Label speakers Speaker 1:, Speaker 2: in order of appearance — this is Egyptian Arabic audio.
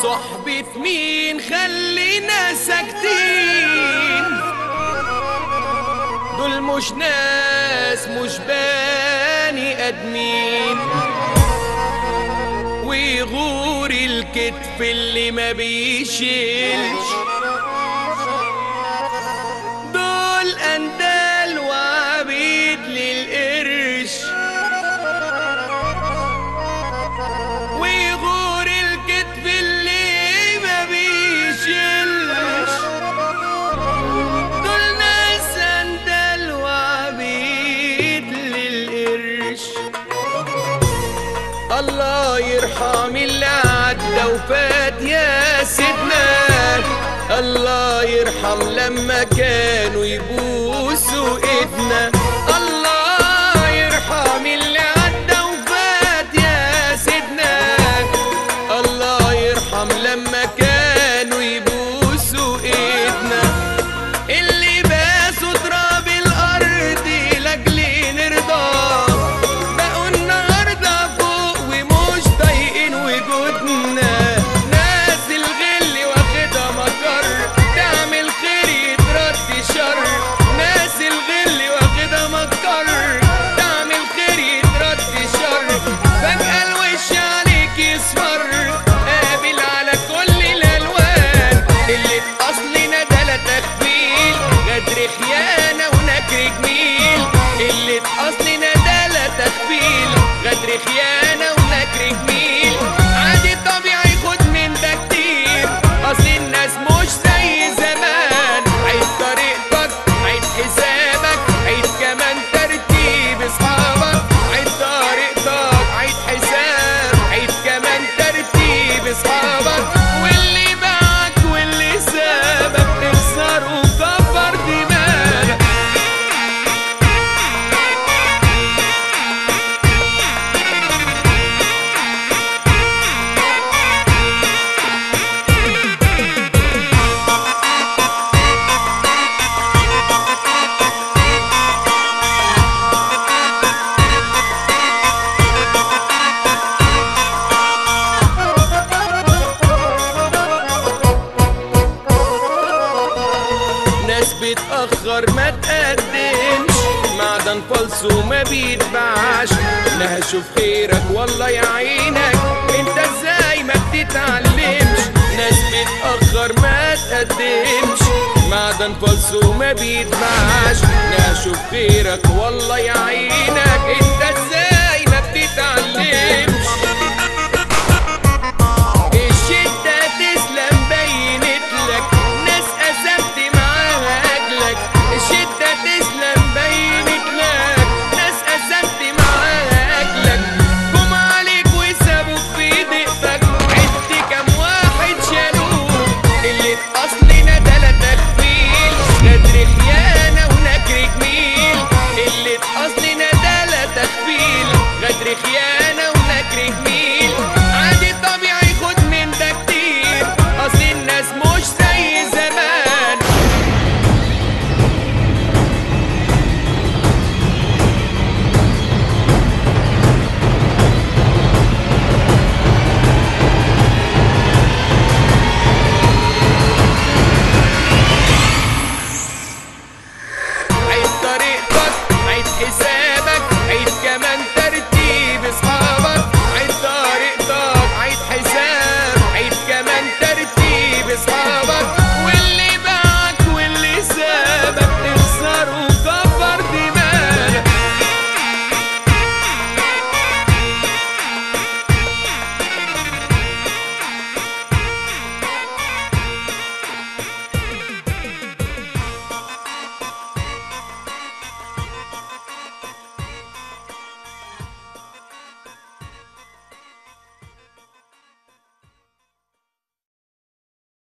Speaker 1: صحبة مين خلينا ساكتين دول مش ناس مش بني ادمين ويغور الكتف اللي ما بيشيلش دول اندال وعبيد للقرش ويغور الكتف اللي ما بيشيلش دول ناس اندال وعبيد للقرش الله يرحم اللي عدى وفات يا سيدنا الله يرحم لما كانوا يبوسوا ايدنا الله يرحم اللي عدى وفات يا سيدنا الله يرحم لما كانوا يبوسوا ايدنا اللي باسوا تراب الارض لاجل نرضى بقوا النهارده فوق ومش طايقين وجودنا ناس الغل واخدها مكر تعمل خير يترد شر ناس الغل واخدها مكر تعمل خير يترد شر فجأة الوش عليك يصفر قابل على كل الالوان اللي اصلنا ده لا تخفيل غدر خيانه ونكر جميل اللي اصلنا ده لا تخفيل غدر خيانه ونكر جميل عادي طبيعي خد من ده كتير اصل الناس مش زي زمان عيد طريقتك عيد حسابك عيد كمان ترتيب اصحابك عيد طريقتك عيد حساب عيد كمان ترتيب اصحابك واللي باعك واللي سابك اخسر وكبر دماغك ناس بتأخر ما تقدمش معدن فالصو ما بيتباعش لا هشوف خيرك والله يعينك انت ازاي ما بتتعلمش ناس بتأخر ما تقدمش معدن فالصو ما بيتباعش لا هشوف خيرك والله يعينك انت ازاي